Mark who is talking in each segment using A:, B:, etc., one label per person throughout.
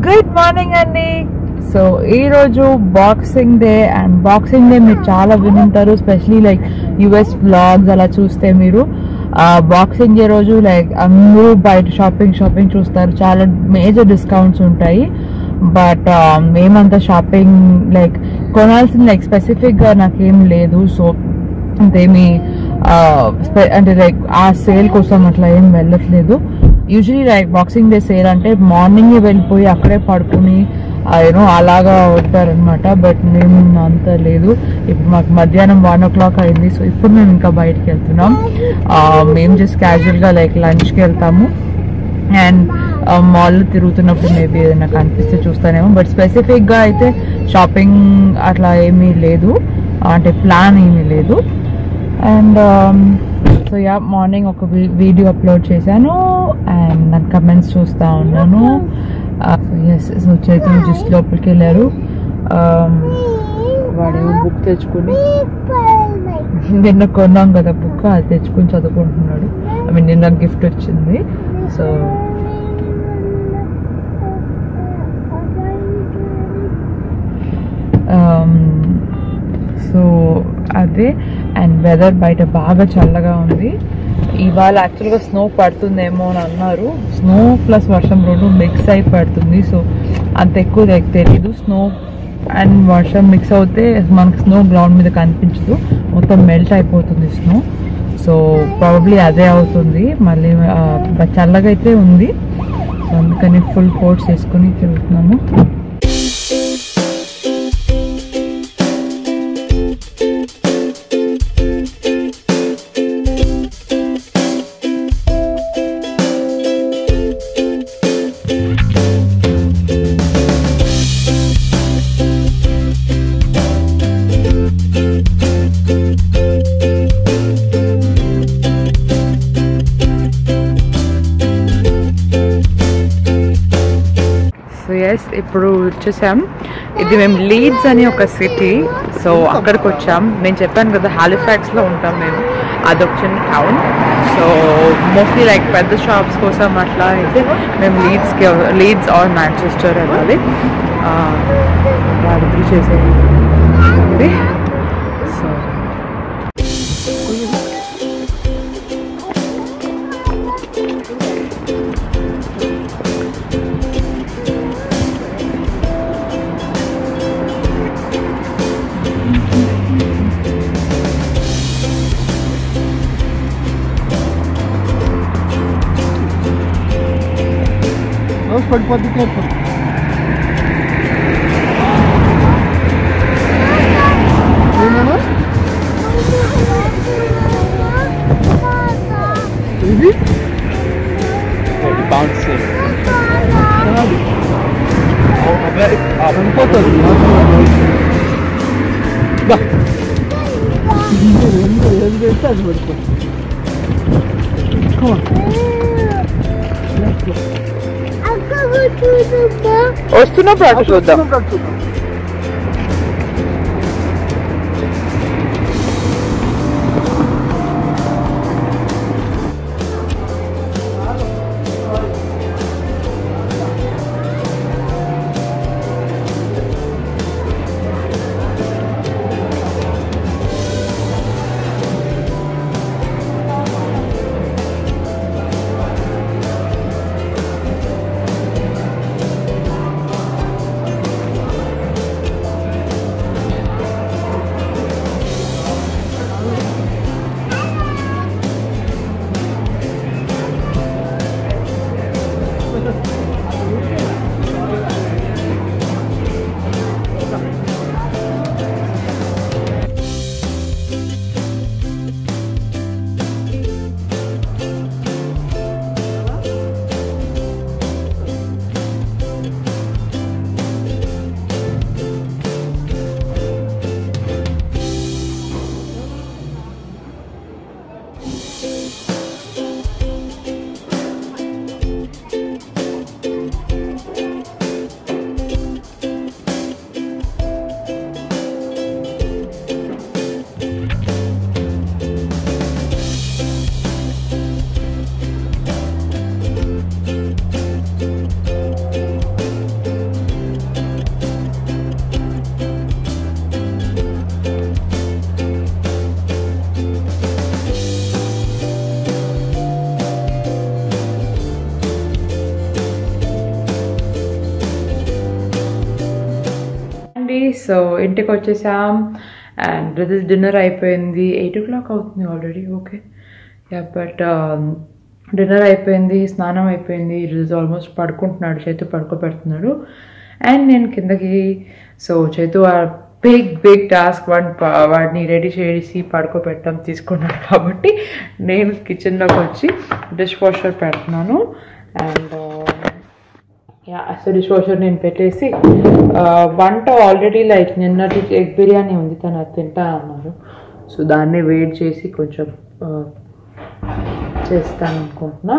A: Good morning అండి so ఈ రోజు boxing day and boxing day మీరు చాలా వినుంటారు స్పెషలీ లైక్ యుఎస్ బ్లాగ్స్ అలా చూస్తే మీరు బాక్సింగ్ డే రోజు లైక్ అందరూ బయట షాపింగ్ షాపింగ్ చూస్తారు చాలా మేజర్ డిస్కౌంట్స్ ఉంటాయి బట్ మేమంతా షాపింగ్ లైక్ కొనాల్సింది లైక్ స్పెసిఫిక్గా నాకేం లేదు సో అంతేమి ఆ, స్పె- అంటే లైక్ ఆ సేల్ కోసం అట్లా ఏం వెళ్ళట్లేదు usually like boxing day sale అంటే మార్నింగ్ వెళ్ళిపోయి అక్కడే పడుకుని యూనో అలాగా ఉంటారనమాట బట్ మేము అంత లేదు ఇప్పుడు మాకు మధ్యాహ్నం వన్ ఓ క్లాక్ అయింది సో ఇప్పుడు మేము ఇంకా బయటకు వెళ్తున్నాం ఆ, మేము జస్ట్ క్యాజువల్గా లైక్ లంచ్కి వెళ్తాము అండ్ మాల్ తిరుగుతున్నప్పుడు మేబీ ఏదైనా కనిపిస్తే చూస్తానేమో బట్ స్పెసిఫిక్గా అయితే షాపింగ్ అట్లా ఏమీ లేదు అంటే ప్లాన్ ఏమీ లేదు అండ్ సో యా మార్నింగ్ ఒక వీడియో అప్లోడ్ చేశాను అండ్ నాకు కమెంట్స్ చూస్తూ ఉన్నాను ఎస్ సో చైతన్య జస్ట్ లోపలికి వెళ్ళారు Um, వాడేమో బుక్ తెచ్చుకుని నిన్న కొన్నాం కదా బుక్ అది తెచ్చుకుని చదువుకుంటున్నాడు ఐ మీన్ నిన్న గిఫ్ట్ వచ్చింది సో సో అదే అండ్ వెదర్ బయట బాగా చల్లగా ఉంది ఇవాళ యాక్చువల్గా స్నో పడుతుందేమో అని అన్నారు స్నో ప్లస్ వర్షం రెండు మిక్స్ అయి పడుతుంది సో అంత ఎక్కువ లైక్ తెలీదు స్నో అండ్ వర్షం మిక్స్ అవుతే మనకు స్నో గ్రౌండ్ మీద కనిపించదు మొత్తం మెల్ట్ అయిపోతుంది స్నో సో ప్రాబబ్లీ అదే అవుతుంది మళ్ళీ ఆ, చల్లగా అయితే ఉంది సో అందుకని ఫుల్ కోట్స్ వేసుకుని తిరుగుతున్నాము సో ఎస్ ఇప్పుడు వచ్చేసాం ఇది మేము లీడ్స్ అని ఒక సిటీ సో అక్కడికి వచ్చాం నేను చెప్పాను కదా హాలిఫాక్స్ లో ఉంటాం మేము అదొక చిన్న టౌన్ సో మోస్ట్లీ లైక్ పెద్ద షాప్స్ కోసం అట్లా అయితే మేము లీడ్స్కి లీడ్స్ ఆర్ మాంచెస్టర్ వెళ్ళాలి ఆ, వాళ్ళిద్దరు చేసేది సో
B: Vamos పడిపోద్ది కేర్ఫుల్ ఏమన్నా ఇది
C: bouncing.
B: కాదు
C: Oh, very up.
B: పడిపోతుంది దా. ఎందు ఏది పెడితే అది పడిపోతుంది Come on. Let's go.
A: వస్తున్నప్పుడు అటు చూద్దాం
B: చూద్దాం, చూద్దాం.
A: సో ఇంటికి వచ్చేసాం అండ్ బ్రదర్స్ డిన్నర్ అయిపోయింది ఎయిట్ ఓ క్లాక్ అవుతుంది already okay yeah but dinner అయిపోయింది స్నానం అయిపోయింది ఈరోజు ఆల్మోస్ట్ పడుకుంటున్నాడు చేతు పడుకోబెడుతున్నాడు అండ్ నేను కిందకి సో చేతు ఆ బిగ్ బిగ్ టాస్క్ వాడిని ప- వాడిని రెడీ చేసి పడుకోబెట్టడం తీసుకున్నాడు కాబట్టి నేను కిచెన్లోకి వచ్చి డిష్ వాషర్ పెడుతున్నాను and yeah so dishwasher నేను పెట్టేసి ఆ, వంట ఆల్రెడీ లైక్ నిన్నటి ఎగ్ బిర్యానీ ఉంది తను అది తింటా అన్నారు సో దాన్ని వెయిట్ చేసి కొంచెం ఆ, చేస్తాను అనుకుంటున్నా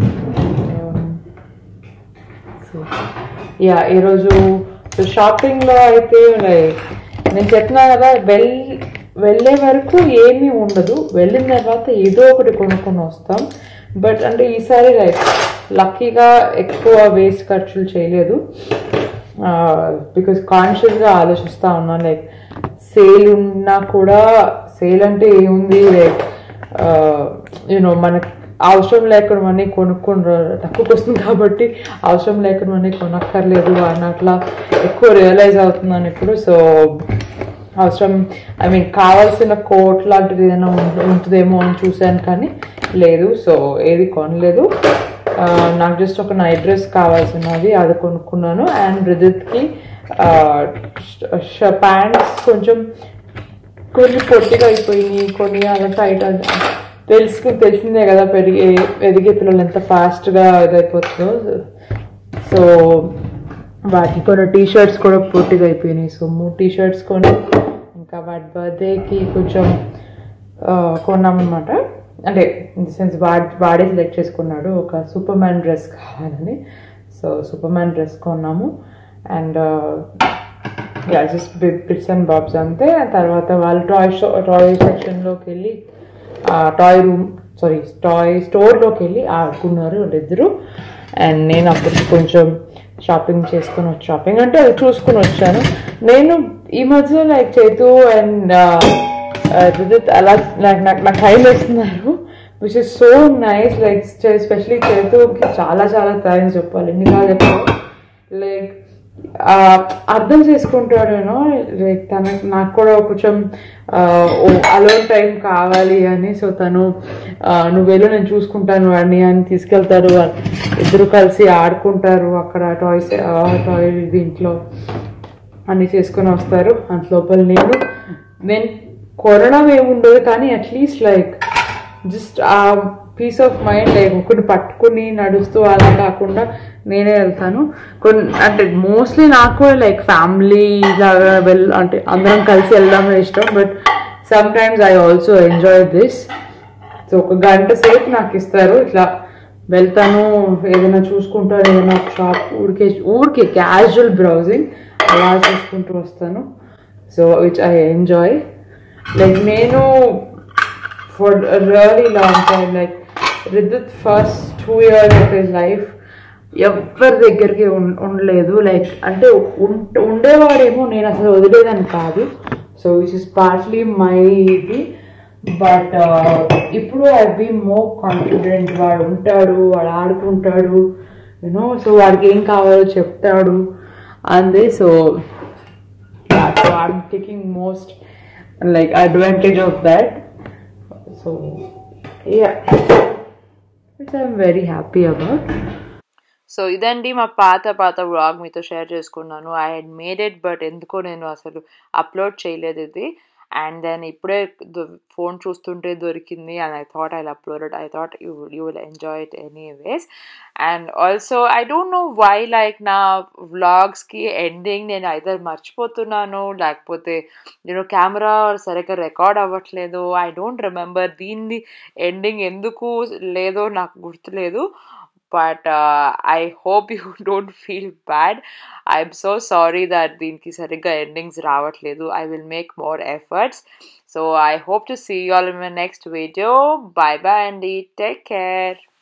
A: సో యా ఈరోజు షాపింగ్లో అయితే లైక్ నేను చెప్పినా కదా వెల్ వెళ్ళే వరకు ఏమీ ఉండదు వెళ్ళిన తర్వాత ఏదో ఒకటి కొనుక్కొని వస్తాం బట్ అంటే ఈసారి లైక్ లక్కీగా ఎక్కువ వేస్ట్ ఖర్చులు చేయలేదు బికాస్ కాన్షియస్గా ఆలోచిస్తూ ఉన్నాను లైక్ సేల్ ఉన్నా కూడా సేల్ అంటే ఏముంది లైక్ యూనో మనకి అవసరం లేకుండా మనీ కొనుక్కొని రా- తక్కువకి వస్తుంది కాబట్టి అవసరం లేకుండా మనీ కొనక్కర్లేదు అని అట్లా ఎక్కువ రియలైజ్ అవుతున్నాను ఇప్పుడు సో అవసరం ఐ మీన్ కావాల్సిన కోట్ లాంటిది ఏదైనా ఉం- ఉంటుందేమో అని చూశాను కానీ లేదు సో ఏది కొనలేదు ఆ, నాకు జస్ట్ ఒక నైట్ డ్రెస్ కావాల్సినది అది కొనుక్కున్నాను అండ్ బ్రిజిత్కి ప్యాంట్స్ కొంచెం కొన్ని పొట్టిగా అయిపోయినాయి కొన్ని అలా టైట్ తెలుసుకుని తెలిసిందే కదా పెరిగే ఎదిగే పిల్లలు ఎంత ఫాస్ట్గా ఇదైపోతుందో సో వాటి కొన్ని టీ షర్ట్స్ కూడా పొట్టిగా అయిపోయినాయి సో మూడు టీ షర్ట్స్ కొని ఇంకా వాటి బర్త్డేకి కొంచెం ఆ, కొన్నామన్నమాట అంటే ఇన్ ది సెన్స్ వాడి వాడే సెలెక్ట్ చేసుకున్నాడు ఒక సూపర్ మ్యాన్ డ్రెస్ కావాలని సో సూపర్ మ్యాన్ డ్రెస్ కొన్నాము and yeah just bits and bobs అంతే ఆ తర్వాత వాళ్ళు టాయ్ షో టాయ్ సెక్షన్లోకి వెళ్ళి టాయ్ రూమ్ సారీ టాయ్ స్టోర్లోకి వెళ్ళి ఆడుకున్నారు వాళ్ళిద్దరు అండ్ నేను అప్పటికి కొంచెం షాపింగ్ చేసుకొని వచ్చి షాపింగ్ అంటే అది చూసుకుని వచ్చాను నేను ఈ మధ్య లైక్ చేతు అండ్ విదిత్ అలా లైక్ నాకు నాకు టైం వేస్తున్నారు which is so nice like especially చేతుకి చాలా చాలా థ్యాంక్స్ చెప్పాలి ఎన్ని కాదు చెప్పాలి లైక్ ఆ, అర్థం చేసుకుంటాడేనో లైక్ తనకి నాకు కూడా కొంచెం అలోన్ టైం కావాలి అని సో తను ఆ, నువ్వు వెళ్ళు నేను చూసుకుంటాను వాడిని అని తీసుకెళ్తారు ఇద్దరు కలిసి ఆడుకుంటారు అక్కడ టాయ్స్ టాయ్ దీంట్లో అన్ని చేసుకొని వస్తారు అంత లోపల నేను నేను కొనడం ఏముండదు కానీ at least like just a piece of mind like ఒకటి పట్టుకుని నడుస్తూ అలా కాకుండా నేనే వెళ్తాను కొన్ని అంటే మోస్ట్లీ నాకు కూడా లైక్ ఫ్యామిలీ లాగా వెల్ అంటే అందరం కలిసి వెళ్దామే ఇష్టం but sometimes I also enjoy this so ఒక గంట సేపు నాకు ఇస్తారు ఇట్లా వెళ్తాను ఏదైనా చూసుకుంటాను ఏదైనా షాప్ ఊరికే ఊరికే క్యాజువల్ బ్రౌజింగ్ అలా చూసుకుంటూ వస్తాను so which I enjoy like నేను for really long time like Ridhut first two years of his life ఎవరి దగ్గరికి ఉం- ఉండలేదు లైక్ అంటే ఉం- ఉండేవాడేమో నేను అసలు వదిలేదని కాదు so which is partly my ఇది బట్ ఇప్పుడు ఐ బీ మోర్ కాన్ఫిడెంట్ వాడు ఉంటాడు వాడు ఆడుకుంటాడు యూనో సో వాడికి ఏం కావాలో చెప్తాడు అందే so so I'm taking most like advantage of that so yeah which I'm very happy about so ఇదండి మా పాత పాత వ్లాగ్ మీతో షేర్ చేసుకున్నాను I had made it but ఎందుకో నేను అసలు అప్లోడ్ చేయలేదు ఇది అండ్ దెన్ ఇప్పుడే ఫోన్ చూస్తుంటే దొరికింది and I thought I upload I thought you you will enjoy it anyways and also I don't know why like నా వ్లాగ్స్కి ఎండింగ్ నేను ఐదర్ మర్చిపోతున్నాను లేకపోతే నేను కెమెరా సరిగ్గా రికార్డ్ అవ్వట్లేదు ఐ డోంట్ రిమెంబర్ దీన్ని ఎండింగ్ ఎందుకు లేదో నాకు గుర్తులేదు but I hope you don't feel bad I'm so sorry that దీనికి సరిగ్గా ఎండింగ్స్ రావట్లేదు I will make more efforts so I hope to see all in my next video bye bye అండి టేక్ కేర్